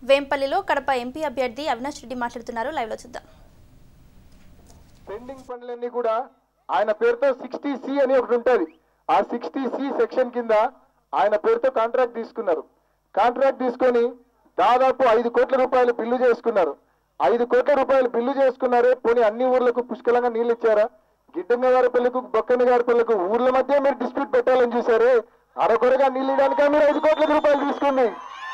వేంపల్లిలో Kadapa MP అభ్యర్థి అవినాష్ రెడ్డి మాట్లాడుతున్నారు లైవ్లో చూద్దాం పెండింగ్ పనులన్నీ కూడా ఆయన పేరుతో సిక్స్టీ సి అని ఒకటి ఉంటుంది ఆ సిక్స్టీ సి సెక్షన్ కింద ఆయన పేరుతో కాంట్రాక్ట్ తీసుకున్నారు కాంట్రాక్ట్ తీసుకొని దాదాపు ఐదు కోట్ల రూపాయలు బిల్లు చేసుకున్నారు ఐదు కోట్ల రూపాయలు బిల్లు చేసుకున్నారే పోనీ అన్ని ఊర్లకు పుష్కలంగా నీళ్ళు ఇచ్చారా గిడ్డంగ గారి పిల్లకు బొక్కన్న గారి పిల్లకు ఊర్ల మధ్య మీరు డిస్ప్యూట్ పెట్టాలని చూసారే అరకొరగా నీళ్ళు ఇవ్వడానికే మీరు ఐదు కోట్ల రూపాయలు తీసుకుంది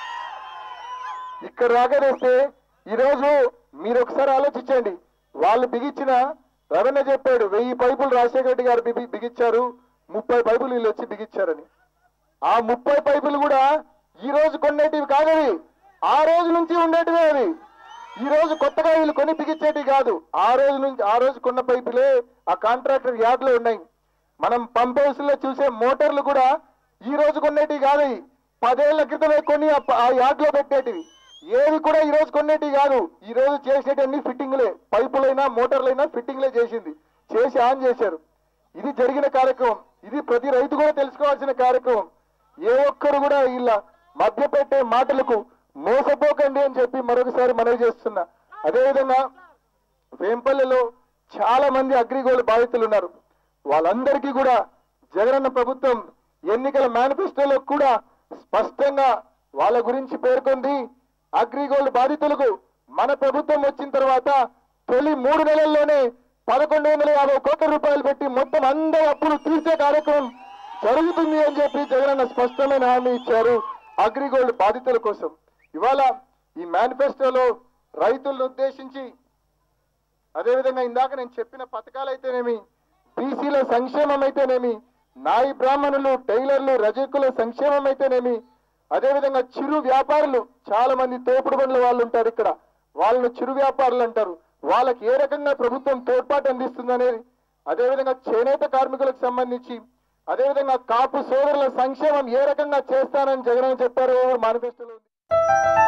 ఇక్కడ రాగదేస్తే ఈరోజు మీరు ఒకసారి ఆలోచించండి వాళ్ళు బిగించిన రవణ చెప్పాడు వెయ్యి పైపులు రాజశేఖర రెడ్డి గారు బిగి- బిగించారు ముప్పై పైపులు వీళ్ళు వచ్చి బిగించారని ఆ ముప్పై పైపులు కూడా ఈ రోజు కొనేటివి కాదవి ఆ రోజు నుంచి ఉండేటివే అవి ఈ రోజు కొత్తగా వీళ్ళు కొని బిగించేటివి కాదు ఆ రోజు నుంచి ఆ రోజు కొన్న పైపులే ఆ కాంట్రాక్టర్ యార్డ్ లో ఉన్నాయి మనం పంప్ హౌస్ లో చూసే మోటార్లు కూడా ఈ రోజు కొనేటివి కాదు అవి. పదేళ్ల క్రితమే కొని ఆ ప- ఆ యార్డ్ లో పెట్టేటివి ఏవి కూడా ఈ రోజు కొనేటివి కాదు ఈ రోజు చేసేటన్ని ఫిట్టింగ్లే పైపులైనా మోటార్లైనా ఫిట్టింగ్లే చేసింది చేసి ఆన్ చేశారు ఇది జరిగిన కార్యక్రమం ఇది ప్రతి రైతు కూడా తెలుసుకోవాల్సిన కార్యక్రమం ఏ ఒక్కరు కూడా ఇలా మధ్య పెట్టే మాటలకు మోసపోకండి అని చెప్పి మరొకసారి మనవి చేస్తున్నా అదేవిధంగా వేంపల్లెలో చాలా మంది అగ్రిగోల్డ్ బాధితులు ఉన్నారు వాళ్ళందరికీ కూడా జగనన్న ప్రభుత్వం ఎన్నికల మేనిఫెస్టోలో కూడా స్పష్టంగా వాళ్ళ గురించి పేర్కొంది అగ్రిగోల్డ్ బాధితులకు మన ప్రభుత్వం వచ్చిన తర్వాత తొలి మూడు నెలల్లోనే పదకొండు వందల యాభై కోట్ల రూపాయలు పెట్టి మొత్తం అందరి అప్పులు తీర్చే కార్యక్రమం జరుగుతుంది అని చెప్పి జగనన్న స్పష్టమైన హామీ ఇచ్చారు అగ్రిగోల్డ్ బాధితుల కోసం ఇవాళ ఈ మేనిఫెస్టోలో రైతులను ఉద్దేశించి అదేవిధంగా ఇందాక నేను చెప్పిన పథకాలు అయితేనేమి బీసీల సంక్షేమం అయితేనేమి నాయి బ్రాహ్మణులు టైలర్లు రజకుల సంక్షేమం అయితేనేమి అదేవిధంగా చిరు వ్యాపారులు చాలా మంది తోపుడు బండ్ల వాళ్ళు ఉంటారు ఇక్కడ వాళ్ళను చిరు వ్యాపారులు అంటారు వాళ్ళకి ఏ రకంగా ప్రభుత్వం తోడ్పాటు అందిస్తుందనేది అదేవిధంగా చేనేత కార్మికులకు సంబంధించి అదేవిధంగా కాపు సోదరుల సంక్షేమం ఏ రకంగా చేస్తానని జగన్ చెప్పారు మేనిఫెస్టోలో ఉంది